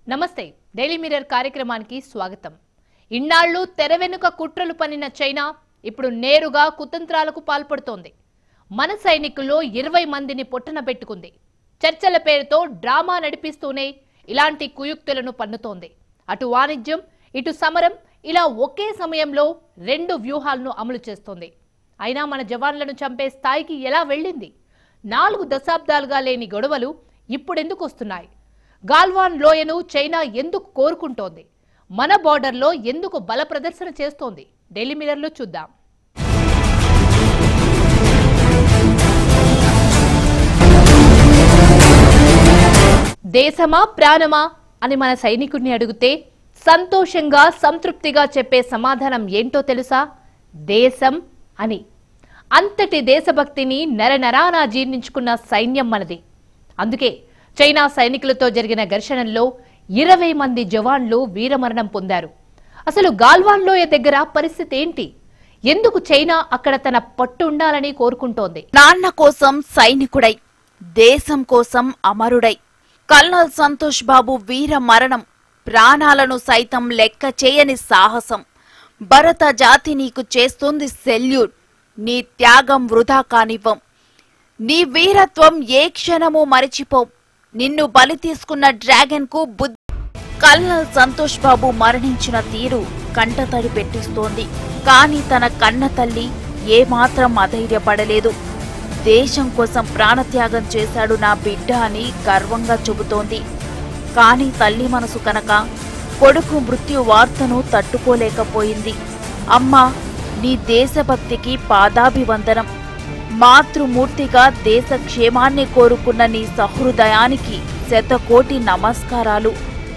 నమస్తే daily mirror కార్యక్రమానికి స్వాగతం ఇన్నాళ్లు తెర వెనుక కుట్రలు పనిన చైనా ఇప్పుడు నేరుగా కుతంత్రాలకు పాల్పడుతోంది మన సైనికుల్లో ఇరవై మందిని పొట్టన పెట్టుకుంది చర్చల పేరుతో డ్రామా నడిపిస్తూనే ఇలాంటి కుయుక్తులను పన్నుతోంది అటు వాణిజ్యం ఇటు సమరం ఇలా ఒకే సమయంలో రెండు వ్యూహాలను అమలు చేస్తోంది అయినా మన జవాన్లను చంపే స్థాయికి ఎలా వెళ్ళింది నాలుగు దశాబ్దాలుగా లేని గొడవలు ఇప్పుడెందుకు వస్తున్నాయి గాల్వాన్ లోయను చైనా ఎందుకు కోరుకుంటోంది మన బార్డర్లో ఎందుకు బల ప్రదర్శన చేస్తోంది ఢిల్లీ మిరర్లో చూద్దాం దేశమా ప్రాణమా అని మన సైనికుడిని అడిగితే సంతోషంగా సంతృప్తిగా చెప్పే సమాధానం ఏంటో తెలుసా దేశం అని అంతటి దేశభక్తిని నరనరాన జీర్ణించుకున్న సైన్యం మనది అందుకే చైనా సైనికులతో జరిగిన ఘర్షణల్లో ఇరవై మంది జవాన్లు వీరమరణం పొందారు అసలు గాల్వాన్ లోయ దగ్గర పరిస్థితి ఏంటి ఎందుకు చైనా అక్కడ తన పట్టు ఉండాలని కోరుకుంటోంది నాన్న కోసం సైనికుడై దేశం కోసం అమరుడై కల్నల్ సంతోష్ బాబు వీర మరణం ప్రాణాలను సైతం లెక్క చేయని సాహసం భరత జాతి నీకు చేస్తుంది సెల్యూట్ నీ త్యాగం వృధా కానివ్వం నీ వీరత్వం ఏ క్షణమూ మరిచిపోం నిన్ను బలి తీసుకున్న డ్రాగన్ కు బుద్ధి కల్నల్ సంతోష్ బాబు మరణించిన తీరు కంటతడి పెట్టిస్తోంది కాని తన కన్న తల్లి ఏమాత్రం అధైర్యపడలేదు దేశం కోసం ప్రాణత్యాగం చేశాడు నా బిడ్డ అని గర్వంగా చెబుతోంది కాని తల్లి మనసు కనుక కొడుకు మృత్యు వార్తను తట్టుకోలేకపోయింది అమ్మా నీ దేశభక్తికి పాదాభివందనం మాతృమూర్తిగా దేశ క్షేమాన్ని కోరుకున్న నీ సహృదయానికి శతకోటి నమస్కారాలు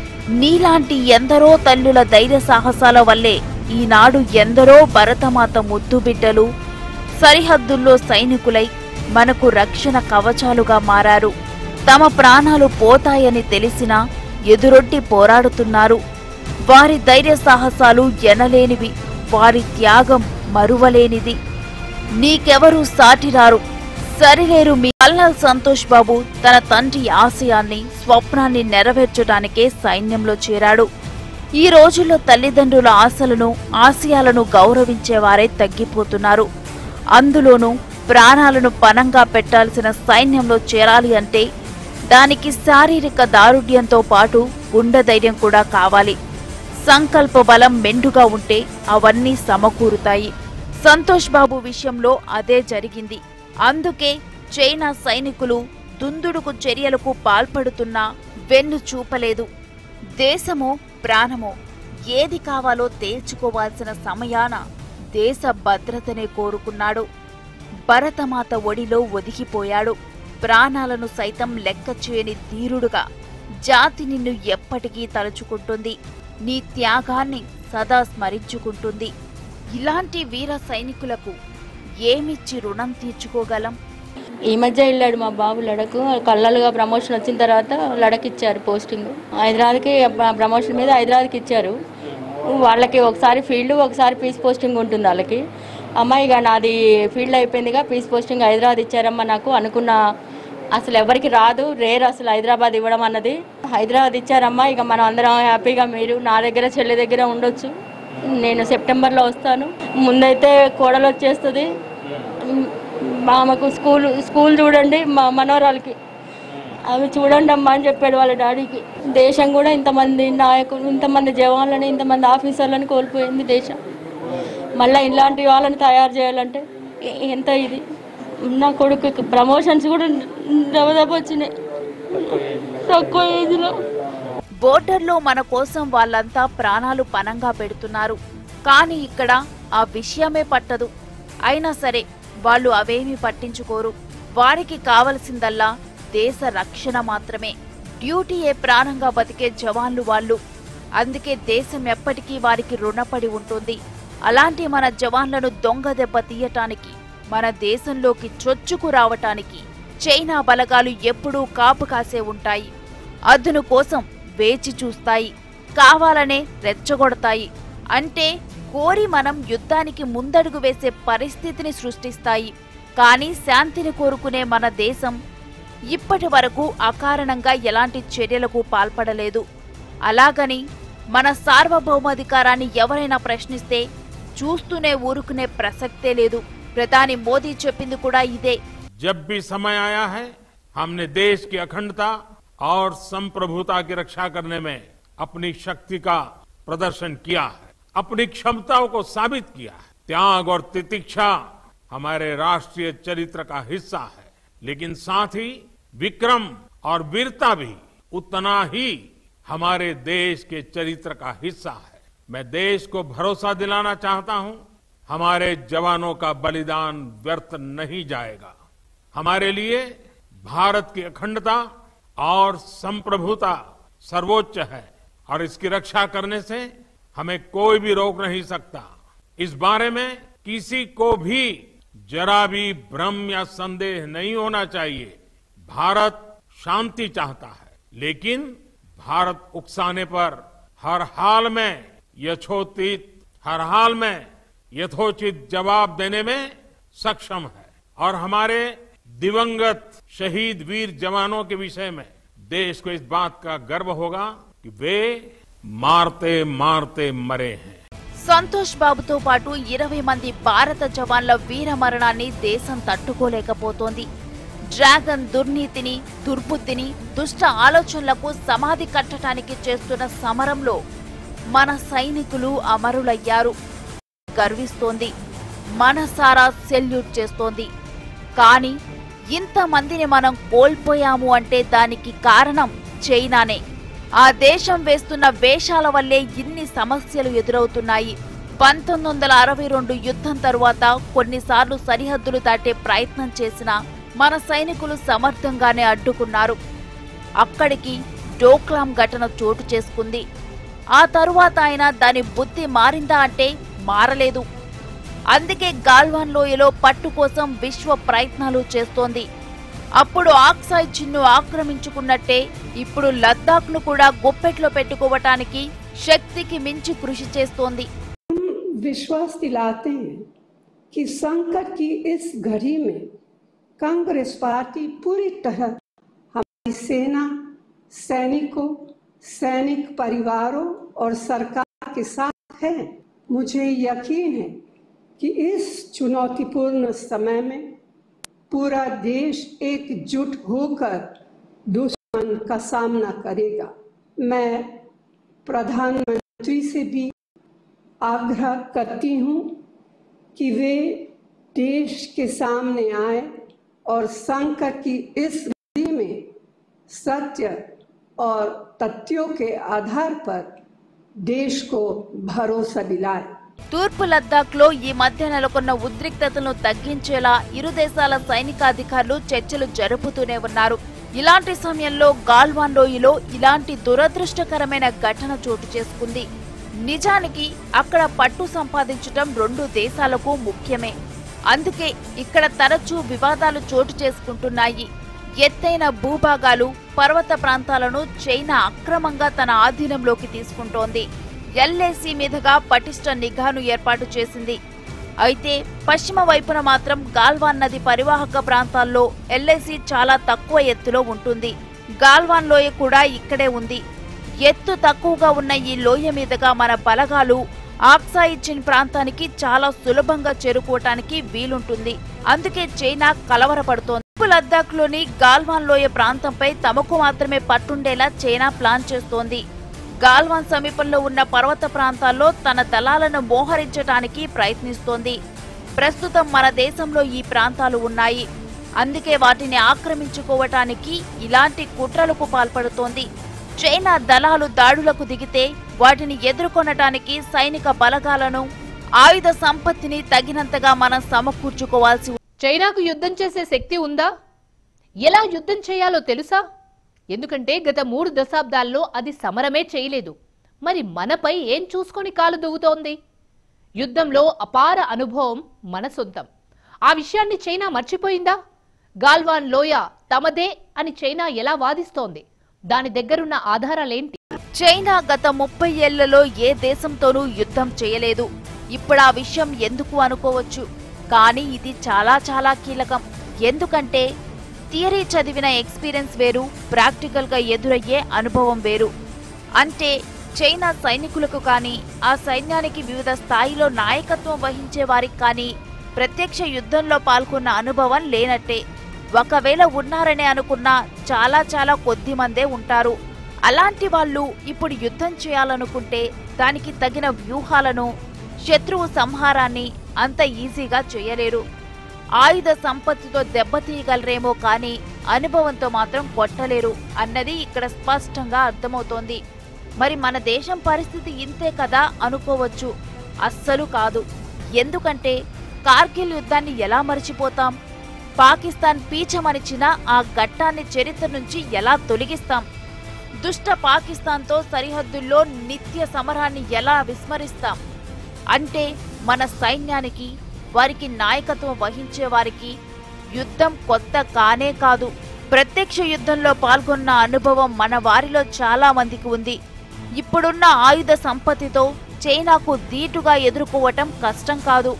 నీలాంటి ఎందరో తల్లుల ధైర్య సాహసాల వల్లే ఈనాడు ఎందరో భరతమాత ముద్దు బిడ్డలు సరిహద్దుల్లో సైనికులై మనకు రక్షణ కవచాలుగా మారారు తమ ప్రాణాలు పోతాయని తెలిసినా ఎదురొడ్డి పోరాడుతున్నారు వారి ధైర్య సాహసాలు ఎనలేనివి వారి త్యాగం మరువలేనిది నీకెవరూ సాటిరారు సరిలేరు మీ కల్నల్ సంతోష్ బాబు తన తండ్రి ఆశయాన్ని స్వప్నాన్ని నెరవేర్చడానికే సైన్యంలో చేరాడు ఈ రోజుల్లో తల్లిదండ్రుల ఆశలను ఆశయాలను గౌరవించేవారే తగ్గిపోతున్నారు అందులోనూ ప్రాణాలను పనంగా పెట్టాల్సిన సైన్యంలో చేరాలి అంటే దానికి శారీరక దారుఢ్యంతో పాటు గుండె ధైర్యం కూడా కావాలి సంకల్ప బలం మెండుగా ఉంటే అవన్నీ సమకూరుతాయి సంతోష్ బాబు విషయంలో అదే జరిగింది అందుకే చైనా సైనికులు దుందుడుకు చర్యలకు పాల్పడుతున్నా వెన్ను చూపలేదు దేశమో ప్రాణమో ఏది కావాలో తేల్చుకోవాల్సిన సమయాన దేశ భద్రతనే కోరుకున్నాడు భరతమాత ఒడిలో ఒదిగిపోయాడు ప్రాణాలను సైతం లెక్క చేయని ధీరుడుగా జాతి నిన్ను ఎప్పటికీ తలుచుకుంటుంది నీ త్యాగాన్ని సదా స్మరించుకుంటుంది ఇలాంటి వీర సైనికులకు ఏమిచ్చి రుణం తీర్చుకోగలం ఈ మధ్య వెళ్ళాడు మా బాబు లడకు కళ్ళలుగా ప్రమోషన్ వచ్చిన తర్వాత లడక్ ఇచ్చారు పోస్టింగ్ హైదరాబాద్కి ప్ర- ప్రమోషన్ మీద హైదరాబాద్కి ఇచ్చారు వాళ్ళకి ఒకసారి ఫీల్డ్ ఒకసారి పీస్ పోస్టింగ్ ఉంటుంది వాళ్ళకి అమ్మాయి ఇక నాది ఫీల్డ్ అయిపోయిందిగా పీస్ పోస్టింగ్ హైదరాబాద్ ఇచ్చారమ్మా నాకు అనుకున్న అసలు ఎవరికి రాదు రేర్ అసలు హైదరాబాద్ ఇవ్వడం అన్నది హైదరాబాద్ ఇచ్చారమ్మా ఇక మనం అందరం హ్యాపీగా మీరు నా దగ్గర చెల్లి దగ్గర ఉండొచ్చు నేను సెప్టెంబర్లో వస్తాను ముందైతే కోడలు వచ్చేస్తుంది మా ఆమెకు స్కూల్ స్కూల్ చూడండి మా మనవరాలకి అవి చూడండి అమ్మా అని చెప్పాడు వాళ్ళ డాడీకి దేశం కూడా ఇంతమంది నాయకులు ఇంతమంది జవాన్లని ఇంతమంది ఆఫీసర్లని కోల్పోయింది దేశం మళ్ళీ ఇలాంటి వాళ్ళని తయారు చేయాలంటే ఎ- ఎంత ఇది నా కొడుకు ప్రమోషన్స్ కూడా దబదబ వచ్చినాయి తక్కువ ఏజ్లో బోర్డర్లో మన కోసం వాళ్ళంతా ప్రాణాలు పనంగా పెడుతున్నారు కానీ ఇక్కడ ఆ విషయమే పట్టదు అయినా సరే వాళ్ళు అవేమీ పట్టించుకోరు వారికి కావలసిందల్లా దేశ రక్షణ మాత్రమే డ్యూటీయే ప్రాణంగా బతికే జవాన్లు వాళ్ళు అందుకే దేశం ఎప్పటికీ వారికి రుణపడి ఉంటుంది అలాంటి మన జవాన్లను దొంగ దెబ్బ తీయటానికి మన దేశంలోకి చొచ్చుకు రావటానికి చైనా బలగాలు ఎప్పుడూ కాపు కాసే ఉంటాయి అదును కోసం వేచి చూస్తాయి కావాలనే రెచ్చగొడతాయి అంటే కోరి మనం యుద్ధానికి ముందడుగు వేసే పరిస్థితిని సృష్టిస్తాయి కానీ శాంతిని కోరుకునే మన దేశం ఇప్పటి వరకు అకారణంగా ఎలాంటి చర్యలకు పాల్పడలేదు అలాగని మన సార్వభౌమాధికారాన్ని ఎవరైనా ప్రశ్నిస్తే చూస్తూనే ఊరుకునే ప్రసక్తే లేదు ప్రధాని మోదీ చెప్పింది కూడా ఇదే जब भी समय आया है हमने देश की अखंडता और संप्रभुता की रक्षा करने में अपनी शक्ति का प्रदर्शन किया है अपनी क्षमताओं को साबित किया है त्याग और तितिक्षा हमारे राष्ट्रीय चरित्र का हिस्सा है लेकिन साथ ही विक्रम और वीरता भी उतना ही हमारे देश के चरित्र का हिस्सा है मैं देश को भरोसा दिलाना चाहता हूं हमारे जवानों का बलिदान व्यर्थ नहीं जाएगा हमारे लिए भारत की अखंडता और संप्रभुता सर्वोच्च है और इसकी रक्षा करने से हमें कोई भी रोक नहीं सकता इस बारे में किसी को भी जरा भी भ्रम या संदेह नहीं होना चाहिए भारत शांति चाहता है लेकिन भारत उकसाने पर हर हाल में यथोचित हर हाल में यथोचित जवाब देने में सक्षम है और हमारे दिवंगत शहीद वीर जवानों के विषय में देश को इस बात का गर्व होगा कि वे मारते मारते मरे हैं సంతోష్ బాబుతో పాటు ఇరవై మంది భారత జవాన్ల వీర మరణాన్ని దేశం తట్టుకోలేకపోతోంది డ్రాగన్ దుర్నీతిని దుర్బుద్ధిని దుష్ట ఆలోచనలకు సమాధి కట్టడానికి చేస్తున్న సమరంలో మన సైనికులు అమరులయ్యారు గర్విస్తోంది మనసారా సెల్యూట్ చేస్తోంది కానీ ఇంతమందిని మనం కోల్పోయాము అంటే దానికి కారణం చైనానే ఆ దేశం వేస్తున్న వేషాల వల్లే ఇన్ని సమస్యలు ఎదురవుతున్నాయి పంతొమ్మిది వందల అరవై రెండు యుద్ధం తరువాత కొన్నిసార్లు సరిహద్దులు దాటే ప్రయత్నం చేసినా మన సైనికులు సమర్థంగానే అడ్డుకున్నారు అక్కడికి డోక్లాం ఘటన చోటు చేసుకుంది ఆ తరువాత ఆయన దాని బుద్ధి మారిందా అంటే మారలేదు అందుకే గాల్వాన్ లోయలో పట్టు కోసం విశ్వ ప్రయత్నాలు చేస్తోంది అప్పుడు ఆక్సాయ్ చిన్ను ఆక్రమించుకున్నట్టే ఇప్పుడు లద్దాఖ్ను కూడా గుప్పెట్లో పెట్టుకోవటానికి శక్తికి మించి కృషి చేస్తోంది विश्वास दिलाते हैं कि संकट की इस घड़ी में कांग्रेस पार्टी पूरी तरह हमारी सेना सैनिकों सैनिक परिवारों और सरकार के साथ है मुझे यकीन है कि इस चुनौतीपूर्ण समय में पूरा देश एकजुट होकर दुश्मन का सामना करेगा मैं प्रधानमंत्री से भी आग्रह करती हूँ कि वे देश के सामने आए और संकट की इस घड़ी में सत्य और तथ्यों के आधार पर देश को भरोसा दिलाए తూర్పు లద్దాఖ్లో ఈ మధ్య నెలకొన్న ఉద్రిక్తతలను తగ్గించేలా ఇరు దేశాల సైనికాధికారులు చర్చలు జరుపుతూనే ఉన్నారు ఇలాంటి సమయంలో గాల్వాన్ లోయలో ఇలాంటి దురదృష్టకరమైన ఘటన చోటు చేసుకుంది నిజానికి అక్కడ పట్టు సంపాదించటం రెండు దేశాలకు ముఖ్యమే అందుకే ఇక్కడ తరచూ వివాదాలు చోటు చేసుకుంటున్నాయి ఎత్తైన భూభాగాలు పర్వత ప్రాంతాలను చైనా అక్రమంగా తన ఆధీనంలోకి తీసుకుంటోంది ఎల్ఏసీ మీదుగా పటిష్ట నిఘాను ఏర్పాటు చేసింది అయితే పశ్చిమ వైపున మాత్రం గాల్వాన్ నది పరివాహక ప్రాంతాల్లో ఎల్ఐసి చాలా తక్కువ ఎత్తులో ఉంటుంది గాల్వాన్ లోయ కూడా ఇక్కడే ఉంది ఎత్తు తక్కువగా ఉన్న ఈ లోయ మీదుగా మన బలగాలు ఆక్సాయిచిన్ ప్రాంతానికి చాలా సులభంగా చేరుకోవటానికి వీలుంటుంది అందుకే చైనా కలవరపడుతోంది తూర్పు లద్దాఖ్లోని గాల్వాన్ లోయ ప్రాంతంపై తమకు మాత్రమే పట్టుండేలా చైనా ప్లాన్ చేస్తోంది గాల్వాన్ సమీపంలో ఉన్న పర్వత ప్రాంతాల్లో తన దళాలను మోహరించటానికి ప్రయత్నిస్తోంది ప్రస్తుతం మన దేశంలో ఈ ప్రాంతాలు ఉన్నాయి అందుకే వాటిని ఆక్రమించుకోవటానికి ఇలాంటి కుట్రలకు పాల్పడుతోంది చైనా దళాలు దాడులకు దిగితే వాటిని ఎదుర్కొనటానికి సైనిక బలగాలను ఆయుధ సంపత్తిని తగినంతగా మనం సమకూర్చుకోవాల్సి ఉంది. చైనాకు యుద్ధం చేసే శక్తి ఉందా ఎలా యుద్ధం చేయాలో తెలుసా ఎందుకంటే గత మూడు దశాబ్దాల్లో అది సమరమే చేయలేదు మరి మనపై ఏం చూసుకొని కాలు దువ్వుతోంది యుద్ధంలో అపార అనుభవం మన సొంతం ఆ విషయాన్ని చైనా మర్చిపోయిందా గాల్వాన్ లోయ తమదే అని చైనా ఎలా వాదిస్తోంది దాని దగ్గరున్న ఆధారాలేంటి చైనా గత ముప్పై ఏళ్లలో ఏ దేశంతోనూ యుద్ధం చేయలేదు ఇప్పుడు ఆ విషయం ఎందుకు అనుకోవచ్చు కానీ ఇది చాలా చాలా కీలకం ఎందుకంటే థియరీ చదివిన ఎక్స్పీరియన్స్ వేరు ప్రాక్టికల్ గా ఎదురయ్యే అనుభవం వేరు అంటే చైనా సైనికులకు కానీ ఆ సైన్యానికి వివిధ స్థాయిలో నాయకత్వం వహించే వారికి కానీ ప్రత్యక్ష యుద్ధంలో పాల్గొన్న అనుభవం లేనట్టే ఒకవేళ ఉన్నారనే అనుకున్న చాలా చాలా కొద్ది మందే ఉంటారు అలాంటి వాళ్ళు ఇప్పుడు యుద్ధం చేయాలనుకుంటే దానికి తగిన వ్యూహాలను శత్రువు సంహారాన్ని అంత ఈజీగా చేయలేరు ఆయుధ సంపత్తితో దెబ్బతీయగలరేమో కానీ అనుభవంతో మాత్రం కొట్టలేరు అన్నది ఇక్కడ స్పష్టంగా అర్థమవుతోంది మరి మన దేశం పరిస్థితి ఇంతే కదా అనుకోవచ్చు అస్సలు కాదు ఎందుకంటే కార్గిల్ యుద్ధాన్ని ఎలా మర్చిపోతాం పాకిస్తాన్ పీచమనిచిన ఆ ఘట్టాన్ని చరిత్ర నుంచి ఎలా తొలగిస్తాం దుష్ట పాకిస్తాన్తో సరిహద్దుల్లో నిత్య సమరాన్ని ఎలా విస్మరిస్తాం అంటే మన సైన్యానికి వారికి నాయకత్వం వహించే వారికి యుద్ధం కొత్త కానే కాదు ప్రత్యక్ష యుద్ధంలో పాల్గొన్న అనుభవం మన వారిలో చాలా మందికి ఉంది ఇప్పుడున్న ఆయుధ సంపత్తితో చైనాకు ధీటుగా ఎదుర్కోవటం కష్టం కాదు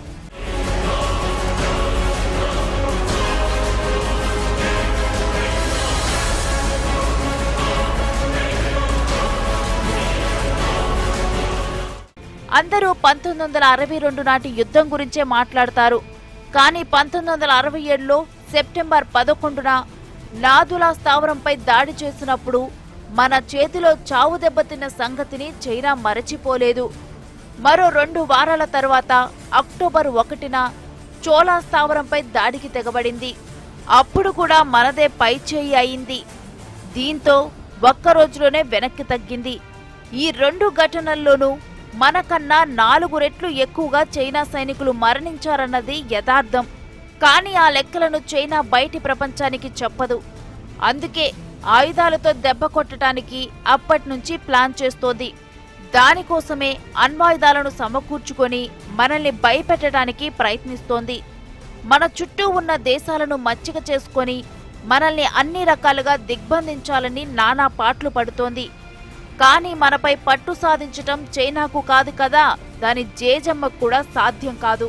అందరూ పంతొమ్మిది వందల అరవై రెండు నాటి యుద్ధం గురించే మాట్లాడతారు కానీ పంతొమ్మిది వందల అరవై ఏడులో సెప్టెంబర్ పదకొండున నాదులా స్థావరంపై దాడి చేసినప్పుడు మన చేతిలో చావు దెబ్బతిన్న సంగతిని చైనా మరచిపోలేదు మరో రెండు వారాల తర్వాత అక్టోబర్ ఒకటిన చోలా స్థావరంపై దాడికి తెగబడింది అప్పుడు కూడా మనదే పై చేయి అయింది దీంతో ఒక్క రోజులోనే వెనక్కి తగ్గింది ఈ రెండు ఘటనల్లోనూ మనకన్నా నాలుగు రెట్లు ఎక్కువగా చైనా సైనికులు మరణించారన్నది యథార్థం కానీ ఆ లెక్కలను చైనా బయటి ప్రపంచానికి చెప్పదు అందుకే ఆయుధాలతో దెబ్బ కొట్టడానికి అప్పట్నుంచి ప్లాన్ చేస్తోంది దానికోసమే అణ్వాయుధాలను సమకూర్చుకొని మనల్ని భయపెట్టడానికి ప్రయత్నిస్తోంది మన చుట్టూ ఉన్న దేశాలను మచ్చిక చేసుకొని మనల్ని అన్ని రకాలుగా దిగ్బంధించాలని నానా పాట్లు పడుతోంది కానీ మనపై పట్టు సాధించటం చైనాకు కాదు కదా దాని జేజమ్మకు కూడా సాధ్యం కాదు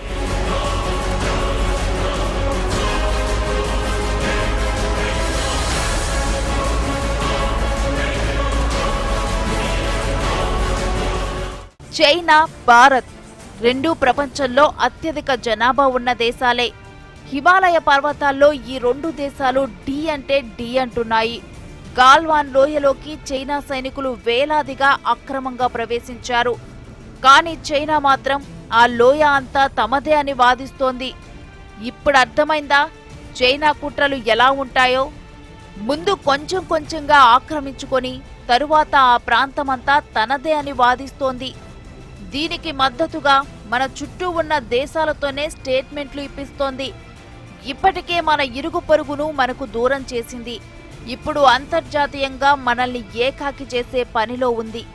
చైనా భారత్ రెండూ ప్రపంచంలో అత్యధిక జనాభా ఉన్న దేశాలే హిమాలయ పర్వతాల్లో ఈ రెండు దేశాలు డి అంటే డి అంటున్నాయి గాల్వాన్ లోయలోకి చైనా సైనికులు వేలాదిగా అక్రమంగా ప్రవేశించారు కానీ చైనా మాత్రం ఆ లోయ అంతా తమదే అని వాదిస్తోంది ఇప్పుడు అర్థమైందా చైనా కుట్రలు ఎలా ఉంటాయో ముందు కొంచెం కొంచెంగా ఆక్రమించుకొని తరువాత ఆ ప్రాంతమంతా తనదే అని వాదిస్తోంది దీనికి మద్దతుగా మన చుట్టూ ఉన్న దేశాలతోనే స్టేట్మెంట్లు ఇప్పిస్తోంది ఇప్పటికే మన ఇరుగు పొరుగును మనకు దూరం చేసింది ఇప్పుడు అంతర్జాతీయంగా మనల్ని ఏకాకి చేసే పనిలో ఉంది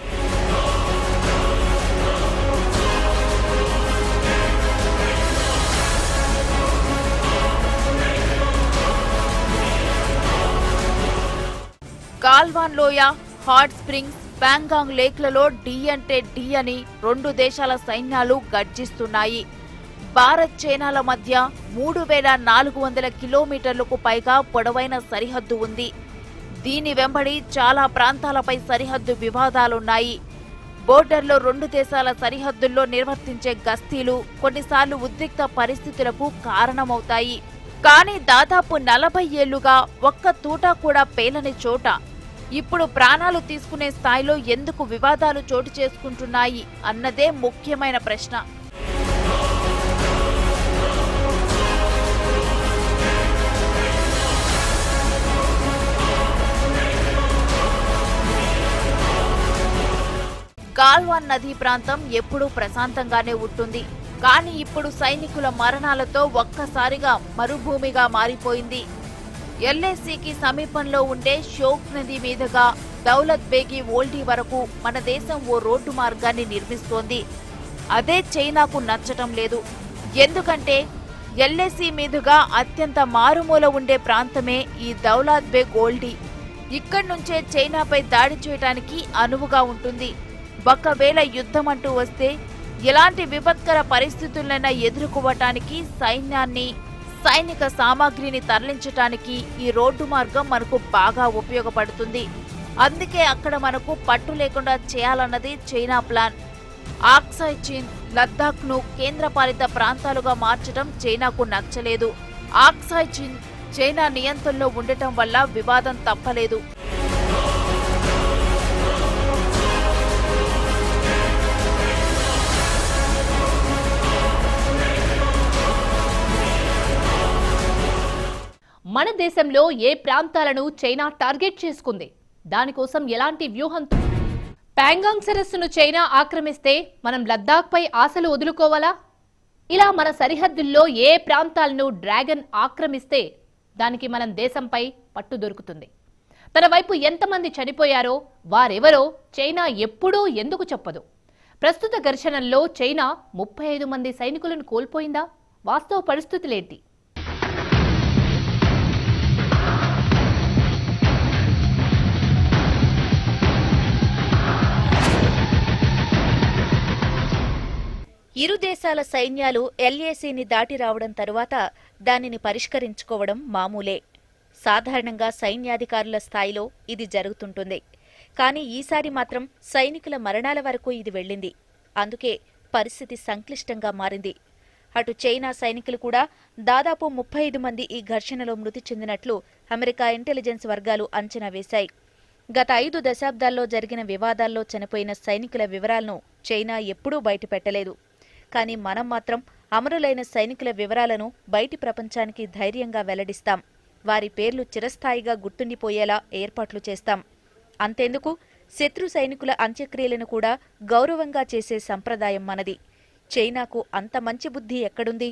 గాల్వాన్ లోయ హాట్ స్ప్రింగ్స్ ప్యాంగాంగ్ లేక్లలో డి అంటే డి అని రెండు దేశాల సైన్యాలు గర్జిస్తున్నాయి భారత్ చైనాల మధ్య మూడు వేల నాలుగు వందల కిలోమీటర్లకు పైగా పొడవైన సరిహద్దు ఉంది దీని వెంబడి చాలా ప్రాంతాలపై సరిహద్దు వివాదాలున్నాయి బోర్డర్లో రెండు దేశాల సరిహద్దుల్లో నిర్వర్తించే గస్తీలు కొన్నిసార్లు ఉద్రిక్త పరిస్థితులకు కారణమవుతాయి కానీ దాదాపు నలభై ఏళ్లుగా ఒక్క తూటా కూడా పేలని చోట ఇప్పుడు ప్రాణాలు తీసుకునే స్థాయిలో ఎందుకు వివాదాలు చోటు చేసుకుంటున్నాయి అన్నదే ముఖ్యమైన ప్రశ్న గాల్వాన్ నదీ ప్రాంతం ఎప్పుడూ ప్రశాంతంగానే ఉంటుంది కానీ ఇప్పుడు సైనికుల మరణాలతో ఒక్కసారిగా మరుభూమిగా మారిపోయింది ఎల్ఏసీకి సమీపంలో ఉండే షోక్ నది మీదుగా దౌలత్ బేగి ఓల్డీ వరకు మన దేశం ఓ రోడ్డు మార్గాన్ని నిర్మిస్తోంది అదే చైనాకు నచ్చటం లేదు ఎందుకంటే ఎల్ఏసీ మీదుగా అత్యంత మారుమూల ఉండే ప్రాంతమే ఈ దౌలాత్ బేగ్ ఓల్డీ ఇక్కడి నుంచే చైనాపై దాడి చేయడానికి అనువుగా ఉంటుంది ఒకవేళ యుద్ధం అంటూ వస్తే ఎలాంటి విపత్కర పరిస్థితులైనా ఎదుర్కోవటానికి సైన్యాన్ని సైనిక సామాగ్రిని తరలించటానికి ఈ రోడ్డు మార్గం మనకు బాగా ఉపయోగపడుతుంది అందుకే అక్కడ మనకు పట్టు లేకుండా చేయాలన్నది చైనా ప్లాన్ ఆక్సాయ్ చీన్ లద్దాఖ్ను కేంద్రపాలిత ప్రాంతాలుగా మార్చడం చైనాకు నచ్చలేదు ఆక్సాయ్ చీన్ చైనా నియంత్రణలో ఉండటం వల్ల వివాదం తప్పలేదు మన దేశంలో ఏ ప్రాంతాలను చైనా టార్గెట్ చేసుకుంది దానికోసం ఎలాంటి వ్యూహంతో ప్యాంగాంగ్ సరస్సును చైనా ఆక్రమిస్తే మనం లద్దాఖ్పై ఆశలు వదులుకోవాలా ఇలా మన సరిహద్దుల్లో ఏ ప్రాంతాలను డ్రాగన్ ఆక్రమిస్తే దానికి మనం దేశంపై పట్టు దొరుకుతుంది తన వైపు ఎంతమంది చనిపోయారో వారెవరో చైనా ఎప్పుడూ ఎందుకు చెప్పదు ప్రస్తుత ఘర్షణల్లో చైనా ముప్పై ఐదు మంది సైనికులను కోల్పోయిందా వాస్తవ పరిస్థితులేంటి ఇరు దేశాల సైన్యాలు ఎల్ఏసీని దాటి రావడం తరువాత దానిని పరిష్కరించుకోవడం మామూలే సాధారణంగా సైన్యాధికారుల స్థాయిలో ఇది జరుగుతుంటుంది కానీ ఈసారి మాత్రం సైనికుల మరణాల వరకు ఇది వెళ్ళింది అందుకే పరిస్థితి సంక్లిష్టంగా మారింది అటు చైనా సైనికులు కూడా దాదాపు ముప్పై ఐదు మంది ఈ ఘర్షణలో మృతి చెందినట్లు అమెరికా ఇంటెలిజెన్స్ వర్గాలు అంచనా వేశాయి గత ఐదు దశాబ్దాల్లో జరిగిన వివాదాల్లో చనిపోయిన సైనికుల వివరాలను చైనా ఎప్పుడూ బయటపెట్టలేదు కానీ మనం మాత్రం అమరులైన సైనికుల వివరాలను బయటి ప్రపంచానికి ధైర్యంగా వెల్లడిస్తాం వారి పేర్లు చిరస్థాయిగా గుర్తుండిపోయేలా ఏర్పాట్లు చేస్తాం అంతెందుకు శత్రు సైనికుల అంత్యక్రియలను కూడా గౌరవంగా చేసే సంప్రదాయం మనది చైనాకు అంత మంచి బుద్ధి ఎక్కడుంది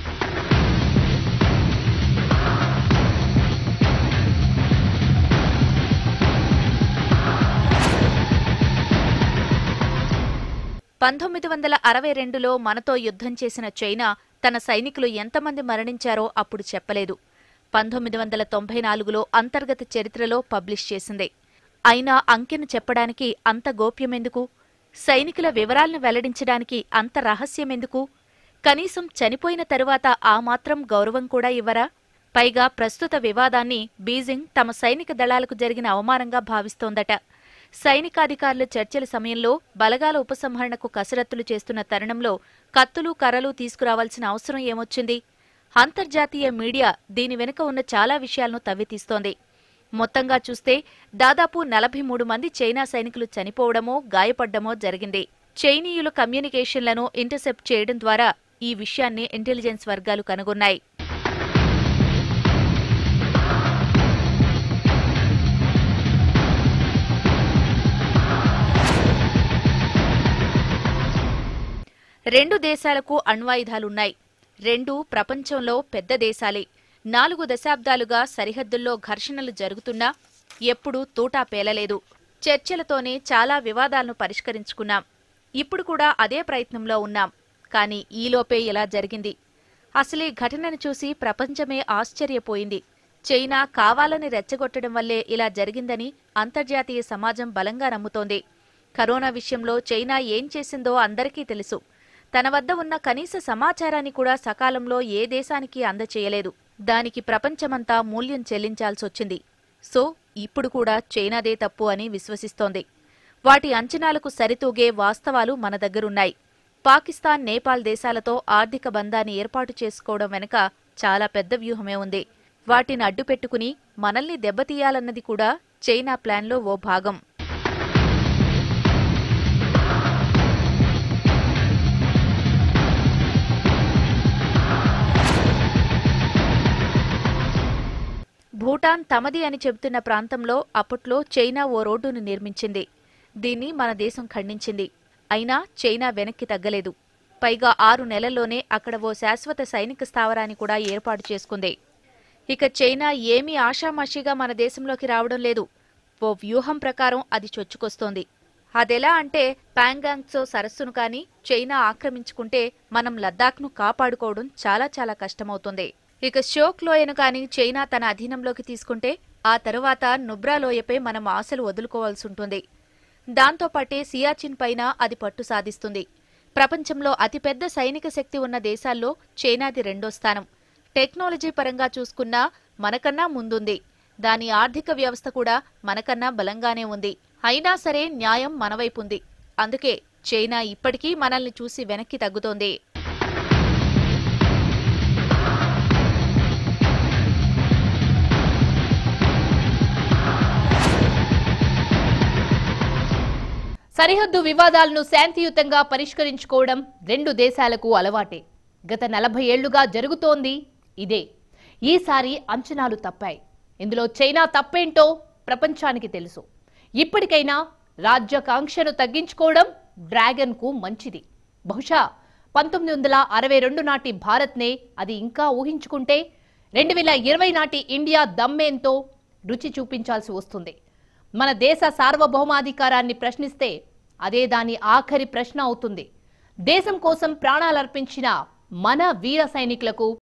పంతొమ్మిది వందల అరవై రెండులో మనతో యుద్ధం చేసిన చైనా తన సైనికులు ఎంతమంది మరణించారో అప్పుడు చెప్పలేదు పంతొమ్మిది వందల తొంభై నాలుగులో అంతర్గత చరిత్రలో పబ్లిష్ చేసింది అయినా అంకెను చెప్పడానికి అంత గోప్యమెందుకు సైనికుల వివరాలను వెల్లడించడానికి అంత రహస్యమెందుకు కనీసం చనిపోయిన తరువాత ఆ మాత్రం గౌరవం కూడా ఇవ్వరా పైగా ప్రస్తుత వివాదాన్ని బీజింగ్ తమ సైనిక దళాలకు జరిగిన అవమానంగా భావిస్తోందట సైనికాధికారుల చర్చల సమయంలో బలగాల ఉపసంహరణకు కసరత్తులు చేస్తున్న తరుణంలో కత్తులు కర్రలు తీసుకురావాల్సిన అవసరం ఏమొచ్చింది అంతర్జాతీయ మీడియా దీని వెనుక ఉన్న చాలా విషయాలను తవ్వితీస్తోంది మొత్తంగా చూస్తే దాదాపు నలభై మూడు మంది చైనా సైనికులు చనిపోవడమో గాయపడ్డమో జరిగింది చైనీయుల కమ్యూనికేషన్లను ఇంటర్సెప్ట్ చేయడం ద్వారా ఈ విషయాన్ని ఇంటెలిజెన్స్ వర్గాలు కనుగొన్నాయి రెండు దేశాలకు అణ్వాయుధాలున్నాయి రెండు ప్రపంచంలో పెద్ద దేశాలే నాలుగు దశాబ్దాలుగా సరిహద్దుల్లో ఘర్షణలు జరుగుతున్నా ఎప్పుడూ తూటా పేలలేదు చర్చలతోనే చాలా వివాదాలను పరిష్కరించుకున్నాం ఇప్పుడు కూడా అదే ప్రయత్నంలో ఉన్నాం కానీ ఈలోపే ఇలా జరిగింది అసలీ ఘటనను చూసి ప్రపంచమే ఆశ్చర్యపోయింది చైనా కావాలని రెచ్చగొట్టడం వల్లే ఇలా జరిగిందని అంతర్జాతీయ సమాజం బలంగా నమ్ముతోంది కరోనా విషయంలో చైనా ఏం చేసిందో అందరికీ తెలుసు తన వద్ద ఉన్న కనీస సమాచారాన్ని కూడా సకాలంలో ఏ దేశానికి అందచేయలేదు దానికి ప్రపంచమంతా మూల్యం చెల్లించాల్సొచ్చింది సో ఇప్పుడు కూడా చైనాదే తప్పు అని విశ్వసిస్తోంది వాటి అంచనాలకు సరితూగే వాస్తవాలు మన దగ్గరున్నాయి పాకిస్తాన్ నేపాల్ దేశాలతో ఆర్థిక బంధాన్ని ఏర్పాటు చేసుకోవడం వెనుక చాలా పెద్ద వ్యూహమే ఉంది వాటిని అడ్డుపెట్టుకుని మనల్ని దెబ్బతీయాలన్నది కూడా చైనా ప్లాన్లో ఓ భాగం భూటాన్ తమది అని చెబుతున్న ప్రాంతంలో అప్పట్లో చైనా ఓ రోడ్డును నిర్మించింది దీన్ని మన దేశం ఖండించింది అయినా చైనా వెనక్కి తగ్గలేదు పైగా ఆరు నెలల్లోనే అక్కడ ఓ శాశ్వత సైనిక స్థావరాన్ని కూడా ఏర్పాటు చేసుకుంది ఇక చైనా ఏమీ ఆషామాషిగా మన దేశంలోకి రావడం లేదు ఓ వ్యూహం ప్రకారం అది చొచ్చుకొస్తోంది అదెలా అంటే ప్యాంగాంగ్సో సరస్సును కాని చైనా ఆక్రమించుకుంటే మనం లద్దాఖ్ను కాపాడుకోవడం చాలా చాలా కష్టమవుతుంది ఇక షోక్ లోయను కాని చైనా తన అధీనంలోకి తీసుకుంటే ఆ తరువాత నుబ్రా లోయపై మనం ఆశలు వదులుకోవాల్సి ఉంటుంది దాంతోపాటే సియాచిన్ పైన అది పట్టు సాధిస్తుంది ప్రపంచంలో అతిపెద్ద సైనిక శక్తి ఉన్న దేశాల్లో చైనాది రెండో స్థానం టెక్నాలజీ పరంగా చూసుకున్నా మనకన్నా ముందుంది దాని ఆర్థిక వ్యవస్థ కూడా మనకన్నా బలంగానే ఉంది అయినా సరే న్యాయం మనవైపుంది అందుకే చైనా ఇప్పటికీ మనల్ని చూసి వెనక్కి తగ్గుతోంది సరిహద్దు వివాదాలను శాంతియుతంగా పరిష్కరించుకోవడం రెండు దేశాలకు అలవాటే గత నలభై ఏళ్లుగా జరుగుతోంది ఇదే ఈసారి అంచనాలు తప్పాయి ఇందులో చైనా తప్పేంటో ప్రపంచానికి తెలుసు ఇప్పటికైనా రాజ్యాకాంక్షను తగ్గించుకోవడం డ్రాగన్కు మంచిది బహుశా పంతొమ్మిది వందల అరవై రెండు నాటి భారత్నే అది ఇంకా ఊహించుకుంటే రెండు వేల ఇరవై నాటి ఇండియా దమ్మేంతో రుచి చూపించాల్సి వస్తుంది మన దేశ సార్వభౌమాధికారాన్ని ప్రశ్నిస్తే అదే దాని ఆఖరి ప్రశ్న అవుతుంది దేశం కోసం ప్రాణాలర్పించిన మన వీర సైనికులకు